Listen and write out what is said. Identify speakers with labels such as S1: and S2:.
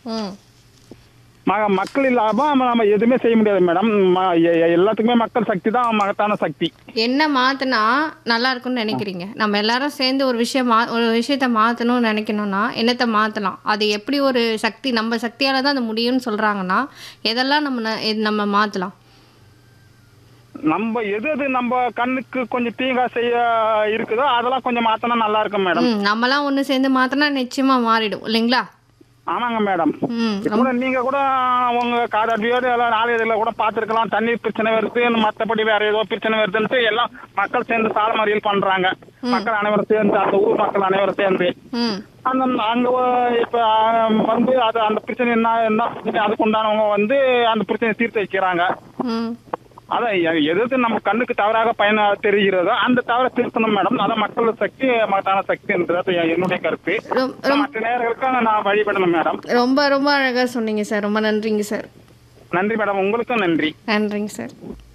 S1: ம்
S2: ம மக்கள் இல்லாம நம்ம எதுவுமே செய்ய முடியாது மேடம் ம- எ- எ- எல்லாத்துக்குமே மக்கள் சக்தி தான் மகத்தான சக்தி
S1: என்ன மாற்றினா நல்லா இருக்கும்னு நினைக்கிறீங்க நம்ம எல்லாரும் சேர்ந்து ஒரு விஷயம் மா ஒரு விஷயத்த மாற்றணும்னு நினைக்கணும்னா என்னத்தை மாற்றலாம் அது எப்படி ஒரு சக்தி நம்ம சக்தியால் தான் அது முடியும்னு சொல்கிறாங்கன்னா எதெல்லாம் நம்ம ந- எது நம்ம மாற்றலாம்
S2: நம்ம எது எது நம்ம கண்ணுக்கு கொஞ்சம் தீங்கா செய்ய இருக்குதோ அதெல்லாம் கொஞ்சம் மாத்தினா நல்லா இருக்கும் மேடம்
S1: ம் நம்மலாம் ஒன்று சேர்ந்து மாற்றினா நிச்சயமாக மாறிடும் இல்லைங்களா
S2: ஆமாங்க மேடம்
S1: ம்
S2: கூட நீங்க கூட உங்க காதாடியோடு எல்லாம் நாளையில கூட பார்த்திருக்கலாம் தண்ணீர் பிரச்சனை வருது மத்தபடி வேற ஏதோ பிரச்சனை வருதுன்ட்டு எல்லாம் மக்கள் சேர்ந்து சால மறியல் பண்றாங்க மக்கள் அனைவரும் சேர்ந்து அந்த ஊர் மக்கள் அனைவரும் சேர்ந்து
S1: ம்
S2: அந்த அங்க ஒ- இப்ப ஆ, வந்து அது அந்த பிரச்சனை என்ன என்ன பிரச்சனை அதுக்கு உண்டானவங்க வந்து அந்த பிரச்சனையை தீர்த்து வைக்கிறாங்க
S1: ம்
S2: அதான் எ- எது எது நம்ம கண்ணுக்கு தவறாக பயன தெரிகிறதோ அந்த தவறை திருத்தணும் மேடம் அதான் மக்கள் சக்தி மகத்தான சக்தின்றது என்னுடைய கருத்து
S1: ரொம்- ரொம்-
S2: மற்ற நேர்களுக்கும் நான் வழிபடணும் மேடம்
S1: ரொம்ப ரொம்ப அழகாக சொன்னீங்க சார் ரொம்ப நன்றிங்க சார்
S2: நன்றி மேடம் உங்களுக்கும் நன்றி
S1: நன்றிங்க சார்